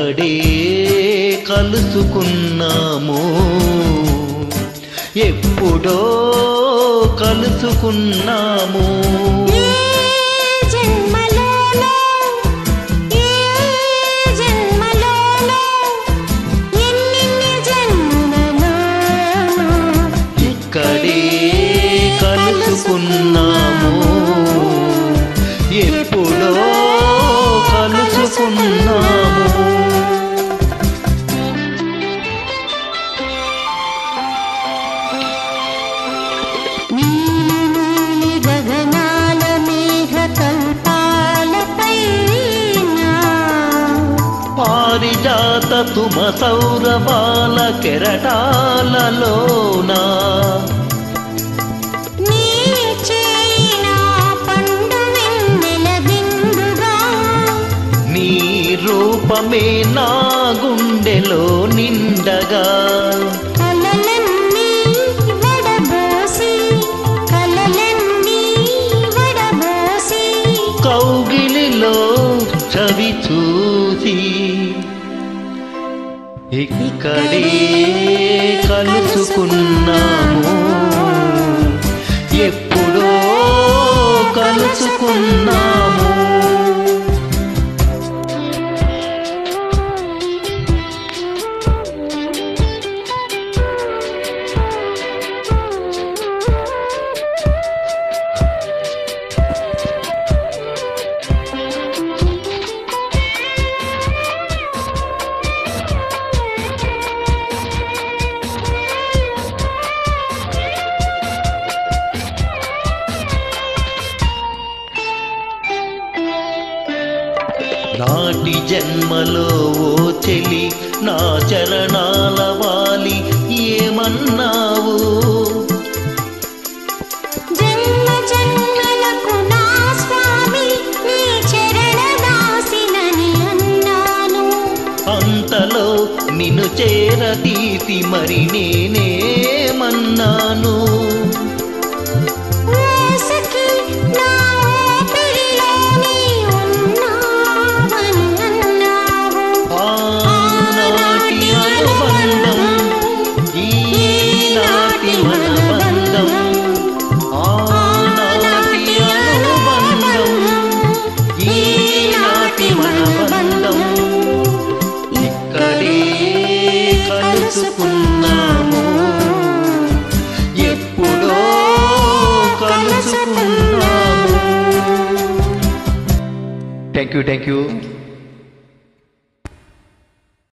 ఇక్కడే కలుసుకున్నాము ఎప్పుడో కలుసుకున్నాము ఏ జన్మలోనో ఏ జన్మలోనో ఎన్నెన్ని జన్మలలోనో ఇక్కడే కలుసుకున్నాము ఎప్పుడో కలుసుకున్నాము నీలి నీలి గగనాల మేఘ కల్పాలపైన పారిజాత తుమ సౌరబాల కెరటాలలోనా నీ చేయిన పండు వెన్నెల బిందుగా నీ రూపమే నా గుండెలో నిండగా కలలన్నీ వడబోసి కలలన్నీ వడబోసి కౌగిలిలో చవి చూసి ఇక్కడే కలుసుకున్నాము ఎప్పుడో కలుసుకున్నాము నాటి జన్మలో ఓ చెలి నా చరణాల వాలి ఏమన్నావు జన్మ జన్మలకు నా స్వామి నీ చరణ దాసినని అన్నాను అంతలో నిన్ను చేరతీసి మరి నేనేమన్నాను ఓసకి నా ఊపిరిలో నీ ఉన్నావని అన్నావు ఆనాటి అనుబంధం ఈనాటి మన బంధం ఆనాటి అనుబంధం ఈనాటి మన బంధం ఇక్కడే కలుసుకున్నాము ఎప్పుడో కలుసుకున్నాము థ్యాంక్ యూ థ్యాంక్ యూ